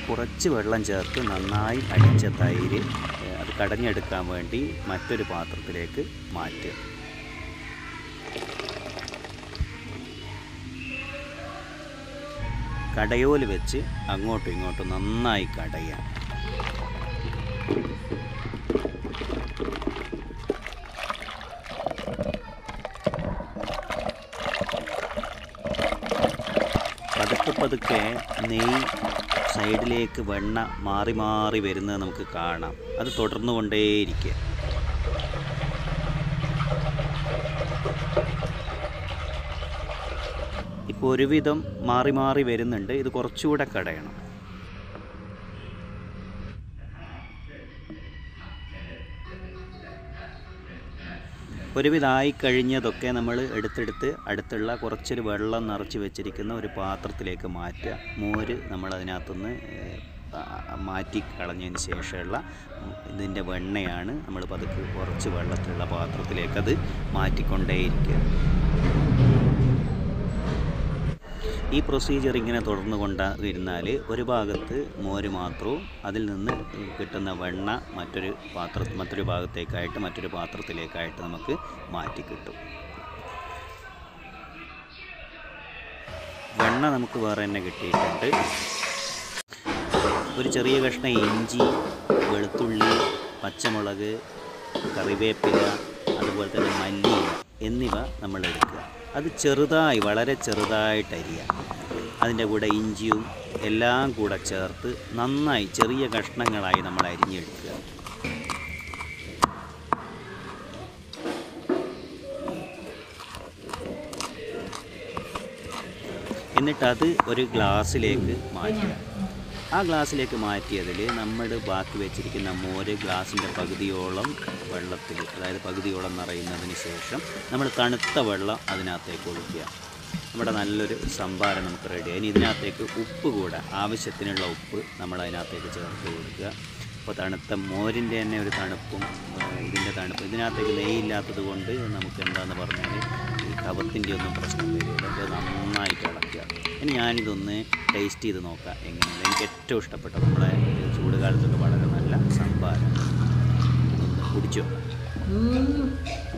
കുറച്ച് വെള്ളം ചേർത്ത് നന്നായി അടിച്ച തൈര് ഏഹ്, അത് കടഞ്ഞെടുക്കാൻ വേണ്ടി മറ്റൊരു പാത്രത്തിലേക്ക് മാറ്റുക കടയോല് വെച്ച് അങ്ങോട്ടും ഇങ്ങോട്ടും നന്നായി കടയുക പതുക്കെ പതുക്കെ നെയ്യ് സൈഡിലേക്ക് വെണ്ണ മാറി മാറി വരുന്നത് നമുക്ക് കാണാം അത് തുടർന്നു കൊണ്ടേയിരിക്കുക ഇപ്പോൾ ഒരുവിധം മാറി മാറി വരുന്നുണ്ട് ഇത് കുറച്ചുകൂടെ കടയണം ഒരുവിധമായി കഴിഞ്ഞതൊക്കെ നമ്മൾ എടുത്തെടുത്ത് അടുത്തുള്ള കുറച്ചൊരു വെള്ളം നിറച്ച് വെച്ചിരിക്കുന്ന ഒരു പാത്രത്തിലേക്ക് മാറ്റുക മോര് നമ്മൾ അതിനകത്തുനിന്ന് ഏഹ്, ആ- മാറ്റി കളഞ്ഞതിന് ശേഷമുള്ള ഇതിൻ്റെ വെണ്ണയാണ് നമ്മൾ പതുക്കെ കുറച്ച് വെള്ളത്തിലുള്ള പാത്രത്തിലേക്ക് അത് മാറ്റിക്കൊണ്ടേയിരിക്കുക ഈ പ്രൊസീജിയർ ഇങ്ങനെ തുടർന്നു കൊണ്ടിരുന്നാൽ ഒരു ഭാഗത്ത് മോര് മാത്രവും അതിൽ നിന്ന് കിട്ടുന്ന വെണ്ണ മറ്റൊരു പാത്ര മറ്റൊരു ഭാഗത്തേക്കായിട്ട് മറ്റൊരു പാത്രത്തിലേക്കായിട്ട് നമുക്ക് മാറ്റി കിട്ടും വെണ്ണ നമുക്ക് വേറെ തന്നെ കിട്ടിയിട്ടുണ്ട് ഒരു ചെറിയ കഷ്ണം ഇഞ്ചി വെളുത്തുള്ളി പച്ചമുളക് കറിവേപ്പില അതുപോലെ തന്നെ മല്ലിയില എന്നിവ നമ്മൾ എടുക്കുക അത് ചെറുതായി വളരെ ചെറുതായിട്ട് അരിയുക അതിൻ്റെ കൂടെ ഇഞ്ചിയും എല്ലാം കൂടെ ചേർത്ത് നന്നായി ചെറിയ കഷ്ണങ്ങളായി നമ്മൾ അരിഞ്ഞെടുക്കുക എന്നിട്ടത് ഒരു ഗ്ലാസ്സിലേക്ക് മാറ്റുക ആ ഗ്ലാസ്സിലേക്ക് മാറ്റിയതിൽ നമ്മൾ ബാക്കി വെച്ചിരിക്കുന്ന മോര് ഗ്ലാസിൻ്റെ പകുതിയോളം വെള്ളത്തിൽ അതായത് പകുതിയോളം നിറയുന്നതിന് ശേഷം നമ്മൾ തണുത്ത വെള്ളം അതിനകത്തേക്ക് ഒഴിക്കുക നമ്മുടെ നല്ലൊരു സംഭാരം നമുക്ക് റെഡി ഇനി ഇതിനകത്തേക്ക് ഉപ്പ് കൂടെ ആവശ്യത്തിനുള്ള ഉപ്പ് നമ്മൾ അതിനകത്തേക്ക് ചേർത്ത് കൊടുക്കുക അപ്പോൾ തണുത്ത മോരിൻ്റെ തന്നെ ഒരു തണുപ്പും ഏഹ് ഇതിൻ്റെ തണുപ്പും ഇതിനകത്തേക്ക് നെയ്യില്ലാത്തത് കൊണ്ട് നമുക്ക് എന്താണെന്ന് പറഞ്ഞാൽ ഈ കവത്തിൻ്റെ ഒന്നും പ്രശ്നം വരില്ല ഇത് നന്നായിട്ട് ഇളക്കുക ഇനി ഞാനിതൊന്ന് ടേസ്റ്റ് ചെയ്ത് നോക്കാം എങ്ങനെയാണ് എനിക്ക് ഏറ്റവും ഇഷ്ടപ്പെട്ട നമ്മുടെ ഒരു ചൂട് കാലത്തൊക്കെ വളരെ നല്ല സംഭാരം ഒന്ന് കുടിച്ചു നോക്കാം